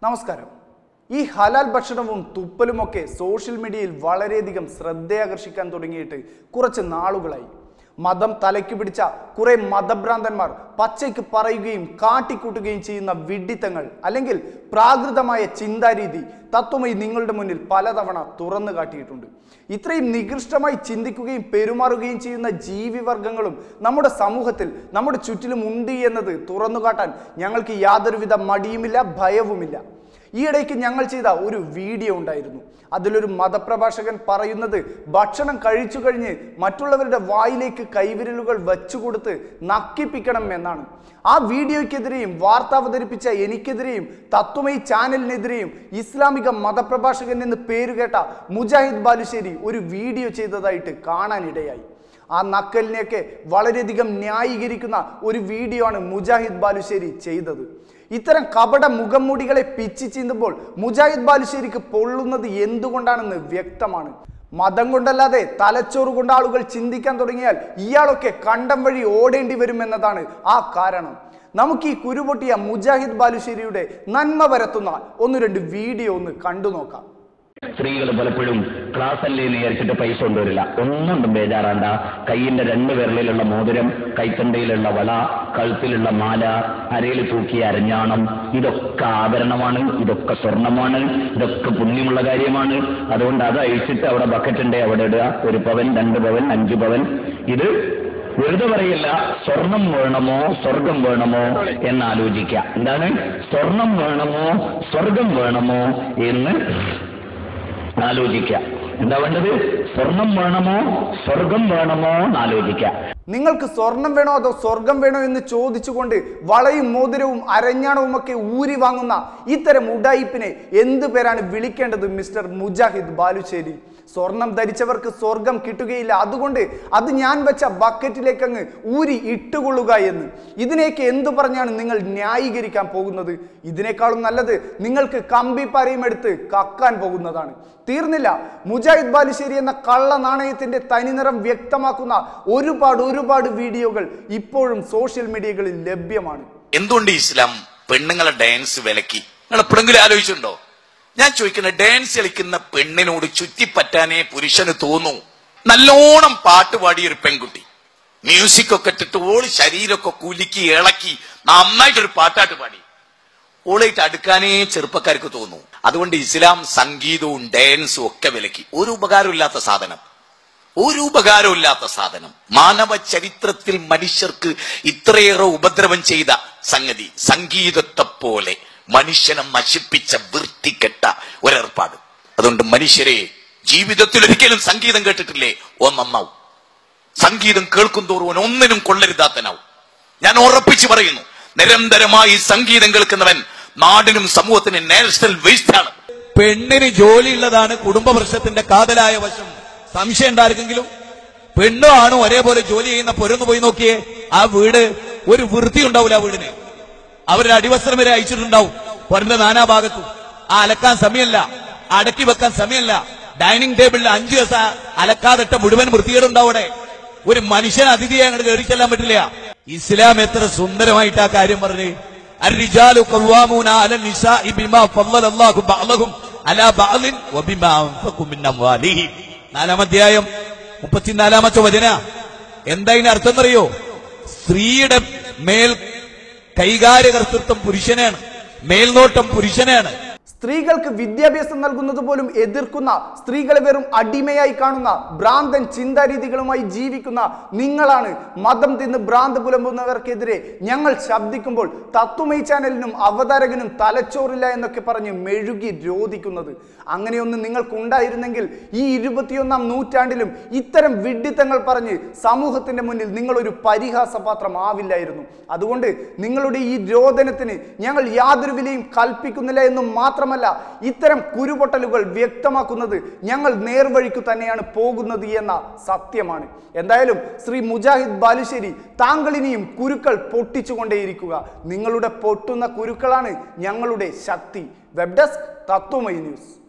നമസ്കാരം ഈ ഹലാൽ ഭക്ഷണവും തുപ്പലുമൊക്കെ സോഷ്യൽ മീഡിയയിൽ വളരെയധികം ശ്രദ്ധയാകർഷിക്കാൻ തുടങ്ങിയിട്ട് കുറച്ച് നാളുകളായി മതം തലയ്ക്ക് പിടിച്ച കുറെ മതഭ്രാന്തന്മാർ പച്ചയ്ക്ക് പറയുകയും കാട്ടിക്കൂട്ടുകയും ചെയ്യുന്ന വിഡ്ഢിത്തങ്ങൾ അല്ലെങ്കിൽ പ്രാകൃതമായ ചിന്താരീതി തത്വമായി നിങ്ങളുടെ മുന്നിൽ പലതവണ തുറന്നു കാട്ടിയിട്ടുണ്ട് ഇത്രയും നികൃഷ്ടമായി ചിന്തിക്കുകയും പെരുമാറുകയും ചെയ്യുന്ന ജീവിവർഗങ്ങളും നമ്മുടെ സമൂഹത്തിൽ നമ്മുടെ ചുറ്റിലും ഉണ്ട് എന്നത് തുറന്നു കാട്ടാൻ ഞങ്ങൾക്ക് യാതൊരുവിധ മടിയുമില്ല ഭയവുമില്ല ഈയിടയ്ക്ക് ഞങ്ങൾ ചെയ്ത ഒരു വീഡിയോ ഉണ്ടായിരുന്നു അതിലൊരു മതപ്രഭാഷകൻ പറയുന്നത് ഭക്ഷണം കഴിച്ചു കഴിഞ്ഞ് മറ്റുള്ളവരുടെ വായിലേക്ക് കൈവിരലുകൾ വെച്ചുകൊടുത്ത് നക്കിപ്പിക്കണം എന്നാണ് ആ വീഡിയോയ്ക്കെതിരെയും വാർത്ത അവതരിപ്പിച്ച എനിക്കെതിരെയും തത്വമയി ചാനലിനെതിരെയും ഇസ്ലാമിക മതപ്രഭാഷകൻ എന്ന് പേരുകേട്ട മുജാഹിദ് ബാലുശ്ശേരി ഒരു വീഡിയോ ചെയ്തതായിട്ട് കാണാനിടയായി ആ നക്കലിനെയൊക്കെ വളരെയധികം ന്യായീകരിക്കുന്ന ഒരു വീഡിയോ ആണ് മുജാഹിദ് ബാലുശ്ശേരി ചെയ്തത് ഇത്തരം കപട മുഖംമൂടികളെ പിച്ചി ചീന്തുമ്പോൾ മുജാഹിദ് ബാലുശ്ശേരിക്ക് പൊള്ളുന്നത് എന്തുകൊണ്ടാണെന്ന് വ്യക്തമാണ് മതം കൊണ്ടല്ലാതെ തലച്ചോറ് കൊണ്ട് ആളുകൾ ചിന്തിക്കാൻ തുടങ്ങിയാൽ ഇയാളൊക്കെ കണ്ടം വഴി ഓടേണ്ടി വരുമെന്നതാണ് ആ കാരണം നമുക്ക് ഈ കുരുപൊട്ടിയ മുജാഹിദ് ബാലുശ്ശേരിയുടെ നന്മ പരത്തുന്ന ഒന്ന് രണ്ട് വീഡിയോ ഒന്ന് കണ്ടു നോക്കാം സ്ത്രീകൾ പലപ്പോഴും ക്ലാസ് അല്ലേ എന്ന് വിചാരിച്ചിട്ട് പൈസ കൊണ്ടുവരില്ല ഒന്നും ബേജാറാണ്ട കയ്യിന്റെ രണ്ട് വിരലിലുള്ള മോതിരം കൈത്തണ്ടയിലുള്ള വള കഴുത്തിലുള്ള മാല അരയിൽ തൂക്കിയ അരഞ്ഞാണം ഇതൊക്കെ ആഭരണമാണ് ഇതൊക്കെ സ്വർണമാണ് ഇതൊക്കെ പുണ്യമുള്ള കാര്യമാണ് അതുകൊണ്ട് അത് അഴിച്ചിട്ട് അവിടെ ബക്കറ്റ് ഉണ്ട് അവിടെ ഇടുക ഒരു പവൻ രണ്ട് പവൻ അഞ്ച് പവൻ ഇത് വെറുതെ പറയില്ല സ്വർണം വേണമോ സ്വർഗം വേണമോ എന്ന് ആലോചിക്കുക എന്താണ് സ്വർണം വേണമോ സ്വർഗം വേണമോ എന്ന് ആലോചിക്കുക എന്താ വേണ്ടത് സ്വർണം വേണമോ സ്വർഗം വേണമോ എന്ന് ആലോചിക്കുക നിങ്ങൾക്ക് സ്വർണം വേണോ അതോ സ്വർഗം വേണോ എന്ന് ചോദിച്ചുകൊണ്ട് വളയും മോതിരവും അരഞ്ഞാണവും ഒക്കെ ഊരി വാങ്ങുന്ന ഇത്തരം ഉഡായിപ്പിനെ എന്ത് പേരാണ് വിളിക്കേണ്ടത് മിസ്റ്റർ മുജാഹിദ് ബാലുശ്ശേരി സ്വർണം ധരിച്ചവർക്ക് സ്വർഗം കിട്ടുകയില്ല അതുകൊണ്ട് അത് ഞാൻ വെച്ച ബക്കറ്റിലേക്ക് അങ്ങ് ഊരി ഇട്ടുകൊള്ളുക എന്ന് ഇതിനെയൊക്കെ എന്തു പറഞ്ഞാണ് നിങ്ങൾ ന്യായീകരിക്കാൻ പോകുന്നത് ഇതിനേക്കാളും നല്ലത് നിങ്ങൾക്ക് കമ്പിപ്പാരയും എടുത്ത് കക്കാൻ പോകുന്നതാണ് തീർന്നില്ല മുജാഹിദ് ബാലുശ്ശേരി എന്ന കള്ള നാണയത്തിന്റെ തനിനിറം വ്യക്തമാക്കുന്ന ഒരുപാട് ഒരുപാട് വീഡിയോകൾ ഇപ്പോഴും സോഷ്യൽ മീഡിയകളിൽ ലഭ്യമാണ് എന്തുകൊണ്ട് ഇസ്ലാം പെണ്ണുങ്ങളെ ഡാൻസ് വിലക്കി നിങ്ങൾ എപ്പോഴെങ്കിലും ആലോചിച്ചിട്ടുണ്ടോ ഞാൻ ചോദിക്കുന്ന ഡാൻസ് കളിക്കുന്ന പെണ്ണിനോട് ചുറ്റിപ്പറ്റാനേ പുരുഷന് തോന്നൂ നല്ലോണം പാട്ട് പാടിയ ഒരു പെൺകുട്ടി മ്യൂസിക് ഒക്കെ ഇട്ടിട്ട് ഓള് ശരീരമൊക്കെ കുലുക്കി ഇളക്കി നന്നായിട്ടൊരു പാട്ടാട്ട് പാടി ഓളായിട്ട് അടുക്കാനേ ചെറുപ്പക്കാർക്ക് തോന്നു അതുകൊണ്ട് ഇസ്ലാം സംഗീതവും ഡാൻസും ഒക്കെ വിലക്കി ഒരു ഉപകാരമില്ലാത്ത സാധനം ഒരു ഉപകാരമില്ലാത്ത സാധനം മാനവ ചരിത്രത്തിൽ മനുഷ്യർക്ക് ഇത്രയേറെ ഉപദ്രവം ചെയ്ത സംഗതി സംഗീതത്തെ പോലെ മനുഷ്യനെ നശിപ്പിച്ച വൃത്തികെട്ട ഒരേർപ്പാട് അതുകൊണ്ട് മനുഷ്യരെ ജീവിതത്തിൽ ഒരിക്കലും സംഗീതം കേട്ടിട്ടില്ലേ ഓ നന്നാവും സംഗീതം കേൾക്കും തോറും ഓൻ ഒന്നിനും കൊള്ളരുതാത്തനാവും ഞാൻ ഉറപ്പിച്ചു പറയുന്നു നിരന്തരമായി സംഗീതം കേൾക്കുന്നവൻ നാടിനും സമൂഹത്തിനും നാഷണൽ വേസ്റ്റ് ആണ് പെണ്ണിന് ജോലിയുള്ളതാണ് കുടുംബ പ്രശ്നത്തിന്റെ കാതലായ വശം സംശയം ഉണ്ടാർക്കെങ്കിലും പെണ്ണും ആണും ഒരേപോലെ ജോലി ചെയ്യുന്ന പൊരന്ന് പോയി നോക്കിയേ ആ വീട് ഒരു വൃത്തി ഉണ്ടാവില്ല ആ വീടിന് അവരുടെ അടിവസ്ത്രം വരെ അയച്ചിട്ടുണ്ടാവും പൊരന്റെ നാനാഭാഗത്തും ആ അലക്കാൻ സമയമല്ല അടക്കി വെക്കാൻ സമയമല്ല ഡൈനിങ് ടേബിളിൽ അഞ്ചു ദിവസം അലക്കാതിട്ട മുഴുവൻ വൃത്തികേടുണ്ടാവും അവിടെ ഒരു മനുഷ്യൻ അതിഥിയെ അങ്ങോട്ട് കയറി ചെല്ലാൻ പറ്റില്ല ഇസ്ലാം എത്ര സുന്ദരമായിട്ട് ആ കാര്യം പറഞ്ഞു الرجال قوامون على النساء بما فضل الله بعضهم على بعض وبما انفقوا من اموالهم നാലാം അധ്യായം മുപ്പത്തിനാലാമത്തെ വചന എന്താ ഇതിന് അർത്ഥം എന്നറിയോ സ്ത്രീയുടെ മേൽ കൈകാര്യകർത്തൃത്വം പുരുഷനാണ് മേൽനോട്ടം പുരുഷനാണ് സ്ത്രീകൾക്ക് വിദ്യാഭ്യാസം നൽകുന്നത് പോലും എതിർക്കുന്ന സ്ത്രീകളെ വെറും അടിമയായി കാണുന്ന ഭ്രാന്തൻ ചിന്താരീതികളുമായി ജീവിക്കുന്ന നിങ്ങളാണ് മതം തിന്ന് ഭ്രാന്ത് പുലമ്പുന്നവർക്കെതിരെ ഞങ്ങൾ ശബ്ദിക്കുമ്പോൾ തത്വമയി ചാനലിനും അവതാരകനും തലച്ചോറില്ല എന്നൊക്കെ പറഞ്ഞ് മെഴുകി രോധിക്കുന്നത് അങ്ങനെയൊന്നും നിങ്ങൾക്കുണ്ടായിരുന്നെങ്കിൽ ഈ ഇരുപത്തിയൊന്നാം നൂറ്റാണ്ടിലും ഇത്തരം വിഡ്ഢിത്തങ്ങൾ പറഞ്ഞ് സമൂഹത്തിന്റെ മുന്നിൽ നിങ്ങളൊരു പരിഹാസപാത്രമാവില്ലായിരുന്നു അതുകൊണ്ട് നിങ്ങളുടെ ഈ രോദനത്തിന് ഞങ്ങൾ യാതൊരു വിലയും കൽപ്പിക്കുന്നില്ല എന്നും മാത്രമല്ല ഇത്തരം കുരുപൊട്ടലുകൾ വ്യക്തമാക്കുന്നത് ഞങ്ങൾ നേർവഴിക്കു തന്നെയാണ് പോകുന്നത് എന്ന സത്യമാണ് എന്തായാലും ശ്രീ മുജാഹിദ് ബാലുശ്ശേരി താങ്കൾ ഇനിയും കുരുക്കൾ പൊട്ടിച്ചുകൊണ്ടേയിരിക്കുക നിങ്ങളുടെ പൊട്ടുന്ന കുരുക്കളാണ് ഞങ്ങളുടെ ശക്തി വെബ് ഡെസ്ക് തത്വമൈ ന്യൂസ്